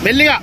మెల్లిగా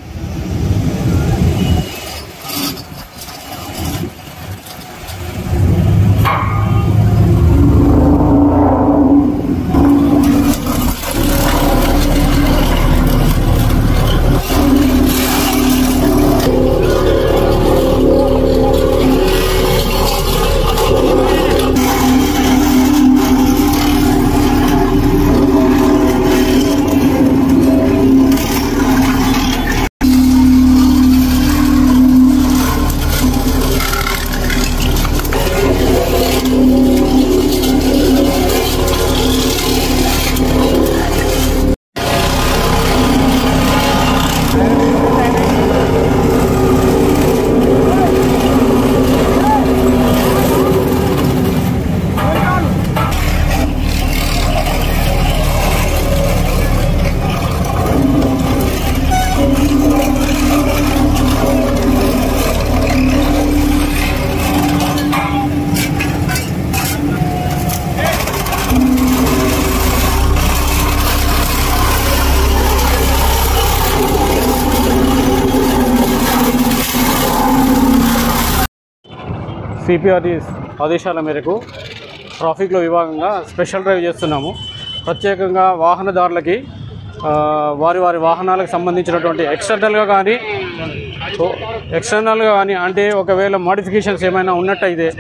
సిపిఆర్డి ఆదేశాల మేరకు ట్రాఫిక్లో విభాగంగా స్పెషల్ డ్రైవ్ చేస్తున్నాము ప్రత్యేకంగా వాహనదారులకి ఆ, వారి వారి వాహనాలకు సంబంధించినటువంటి ఎక్స్టర్నల్గా కానీ ఓ- ఎక్స్టర్నల్గా కానీ అంటే ఒకవేళ మోడిఫికేషన్స్ ఏమైనా ఉన్నట్టయితే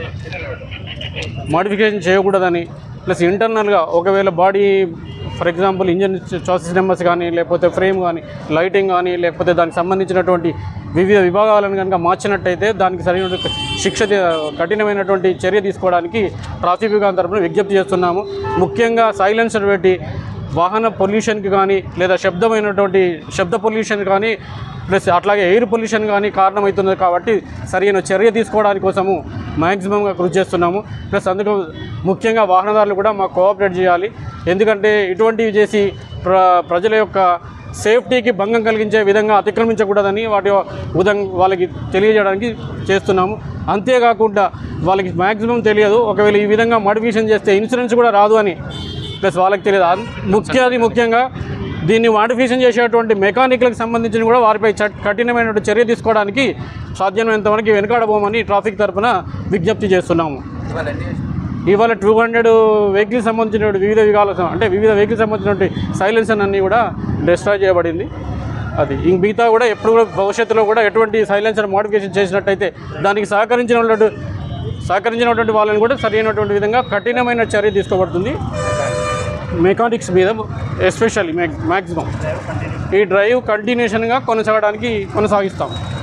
మోడిఫికేషన్ చేయకూడదని ప్లస్ ఇంటర్నల్గా ఒకవేళ body for example engine chassis numbers కానీ లేకపోతే ఫ్రేమ్ కానీ లైటింగ్ కానీ లేకపోతే దానికి సంబంధించినటువంటి వివిధ విభాగాలను కనుక మార్చినట్టయితే దానికి సరైన శిక్ష ది- కఠినమైనటువంటి చర్య తీసుకోవడానికి ట్రాఫిక్ విభాగం తరపున విజ్ఞప్తి చేస్తున్నాము ముఖ్యంగా సైలెన్సర్ పెట్టి వాహన పొల్యూషన్కి కానీ లేదా శబ్దమైనటువంటి శబ్ద పొల్యూషన్ కానీ ప్లస్ అట్లాగే ఎయిర్ పొల్యూషన్ కానీ కారణమవుతుంది కాబట్టి సరైన చర్య తీసుకోవడానికి కోసము మ్యాక్సిమంగా కృషి చేస్తున్నాము ప్లస్ అందుకు ముఖ్యంగా వాహనదారులు కూడా మాకు కోఆపరేట్ చేయాలి ఎందుకంటే ఇటువంటివి చేసి ప్ర ప్రజల యొక్క సేఫ్టీకి భంగం కలిగించే విధంగా అతిక్రమించకూడదని వాటి ఉదం వాళ్ళకి తెలియజేయడానికి చేస్తున్నాము అంతేకాకుండా వాళ్ళకి మ్యాక్సిమం తెలియదు ఒకవేళ ఈ విధంగా మోడిఫికేషన్ చేస్తే ఇన్సూరెన్స్ కూడా రాదు అని ప్లస్ వాళ్ళకి తెలియదు అన్- ముఖ్యాది ముఖ్యంగా దీన్ని మాడిఫికేషన్ చేసేటువంటి మెకానిక్లకు సంబంధించిన కూడా వారిపై చట్- కఠినమైనటువంటి చర్య తీసుకోవడానికి సాధ్యమైనంత వరకు వెనుకాడబోమని ట్రాఫిక్ తరఫున విజ్ఞప్తి చేస్తున్నాము ఇవాళ టూ హండ్రెడ్ వెహికల్ సంబంధించిన వివిధ విధాల అంటే వివిధ వెహికల్ సంబంధించినటువంటి సైలెన్సర్ అన్నీ కూడా డిస్ట్రాయ్ చేయబడింది అది ఇంక మిగతా కూడా ఎప్పుడు కూడా భవిష్యత్తులో కూడా ఎటువంటి సైలెన్సర్ మోడిఫికేషన్ చేసినట్టయితే దానికి సహకరించిన వాళ్ళు సహకరించినటువంటి వాళ్ళని కూడా సరైనటువంటి విధంగా కఠినమైన చర్య తీసుకోబడుతుంది మెకానిక్స్ మీద ఎస్పెషల్లీ మ్యాక్సిమం ఈ డ్రైవ్ కంటిన్యూషన్గా కొనసాగడానికి కొనసాగిస్తాం